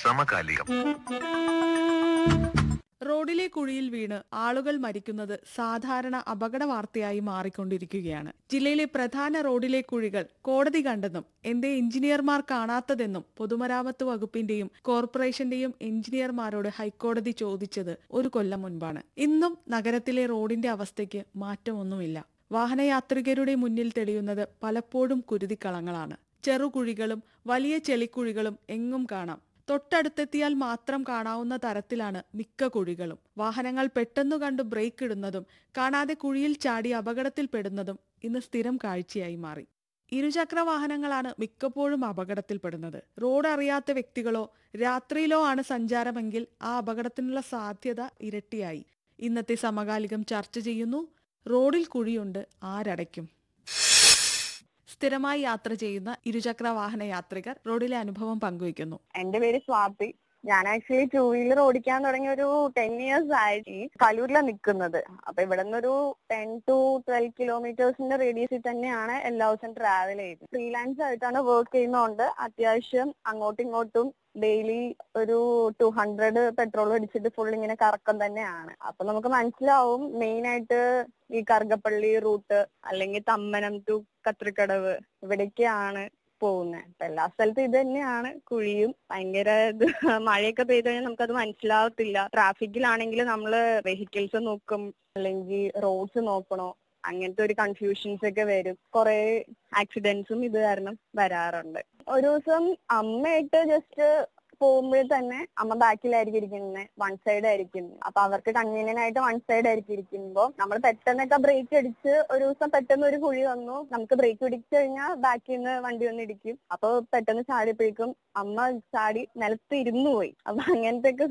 സമകാലികം റോഡിലെ കുഴിയിൽ വീണ് ആളുകൾ മരിക്കുന്നത് സാധാരണ അപകട വാർത്തയായി മാറിക്കൊണ്ടിരിക്കുകയാണ് ജില്ലയിലെ പ്രധാന റോഡിലെ കുഴികൾ കോടതി കണ്ടെന്നും എന്തേ എഞ്ചിനീയർമാർ കാണാത്തതെന്നും പൊതുമരാമത്ത് വകുപ്പിന്റെയും കോർപ്പറേഷന്റെയും എഞ്ചിനീയർമാരോട് ഹൈക്കോടതി ചോദിച്ചത് ഒരു കൊല്ലം മുൻപാണ് ഇന്നും നഗരത്തിലെ റോഡിന്റെ അവസ്ഥയ്ക്ക് മാറ്റമൊന്നുമില്ല വാഹനയാത്രികരുടെ മുന്നിൽ തെളിയുന്നത് പലപ്പോഴും കുരുതിക്കളങ്ങളാണ് ചെറുകുഴികളും വലിയ ചെളിക്കുഴികളും എങ്ങും കാണാം തൊട്ടടുത്തെത്തിയാൽ മാത്രം കാണാവുന്ന തരത്തിലാണ് മിക്ക കുഴികളും വാഹനങ്ങൾ പെട്ടെന്നു കണ്ട് ബ്രേക്ക് ഇടുന്നതും കാണാതെ കുഴിയിൽ ചാടി അപകടത്തിൽപ്പെടുന്നതും ഇന്ന് സ്ഥിരം കാഴ്ചയായി മാറി ഇരുചക്ര വാഹനങ്ങളാണ് മിക്കപ്പോഴും അപകടത്തിൽപ്പെടുന്നത് റോഡ് അറിയാത്ത വ്യക്തികളോ രാത്രിയിലോ ആണ് സഞ്ചാരമെങ്കിൽ ആ അപകടത്തിനുള്ള സാധ്യത ഇരട്ടിയായി ഇന്നത്തെ സമകാലികം ചർച്ച ചെയ്യുന്നു റോഡിൽ കുഴിയുണ്ട് ആരടയ്ക്കും സ്ഥിരമായി യാത്ര ചെയ്യുന്ന ഇരുചക്ര വാഹന യാത്രികർ റോഡിലെ അനുഭവം പങ്കുവയ്ക്കുന്നു എന്റെ പേര് സ്വാതി ഞാൻ ആക്ച്വലി ടൂ വീലർ ഓടിക്കാൻ തുടങ്ങിയ ഒരു ടെൻ ഇയേഴ്സ് ആയി കലൂരിലാണ് നിൽക്കുന്നത് അപ്പൊ ഇവിടെ നിന്നൊരു ടെൻ ടു ട്വൽവ് കിലോമീറ്റേഴ്സിന്റെ റേഡിയസിൽ തന്നെയാണ് എല്ലാ ദിവസവും ട്രാവൽ ചെയ്യുന്നത് ഫ്രീലാൻസ് ആയിട്ടാണ് വർക്ക് ചെയ്യുന്നതുകൊണ്ട് അത്യാവശ്യം അങ്ങോട്ടും ഇങ്ങോട്ടും ഡെയിലി ഒരു ടു ഹൺഡ്രഡ് പെട്രോൾ അടിച്ചിട്ട് ഫുൾ ഇങ്ങനെ കറക്കം തന്നെയാണ് അപ്പൊ നമുക്ക് മനസ്സിലാവും മെയിൻ ആയിട്ട് ഈ കറുകപ്പള്ളി റൂട്ട് അല്ലെങ്കിൽ തമ്മനം ടു കത്രിക്കടവ് ഇവിടേക്കാണ് പോകുന്നത് അപ്പൊ എല്ലാ സ്ഥലത്തും ഇത് തന്നെയാണ് കുഴിയും ഭയങ്കര ഇത് മഴയൊക്കെ പെയ്ത് കഴിഞ്ഞാൽ നമുക്കത് മനസ്സിലാവത്തില്ല ട്രാഫിക്കിലാണെങ്കിൽ നമ്മള് വെഹിക്കിൾസ് നോക്കും അല്ലെങ്കിൽ റോഡ്സ് നോക്കണോ അങ്ങനത്തെ ഒരു കൺഫ്യൂഷൻസ് ഒക്കെ വരും കുറെ ആക്സിഡന്റ്സും ഇത് കാരണം വരാറുണ്ട് ഒരു ദിവസം അമ്മയായിട്ട് ജസ്റ്റ് പോകുമ്പോൾ തന്നെ അമ്മ ബാക്കിലായിരിക്കും ഇരിക്കുന്നത് വൺ സൈഡ് ആയിരിക്കും അപ്പൊ അവർക്ക് കൺവീനിയന്റ് ആയിട്ട് വൺ സൈഡ് ആയിരിക്കും ഇരിക്കുമ്പോൾ നമ്മൾ പെട്ടെന്നൊക്കെ ബ്രേക്ക് അടിച്ച് ഒരു ദിവസം പെട്ടെന്ന് ഒരു കുഴി വന്നു നമുക്ക് ബ്രേക്ക് പിടിച്ചു കഴിഞ്ഞാൽ ബാക്കിൽ നിന്ന് വണ്ടി വന്ന് ഇടിക്കും അപ്പൊ പെട്ടെന്ന് ചാടിയപ്പോഴേക്കും അമ്മ ചാടി നിലത്ത് ഇരുന്നു പോയി അപ്പൊ അങ്ങനത്തെ ഒക്കെ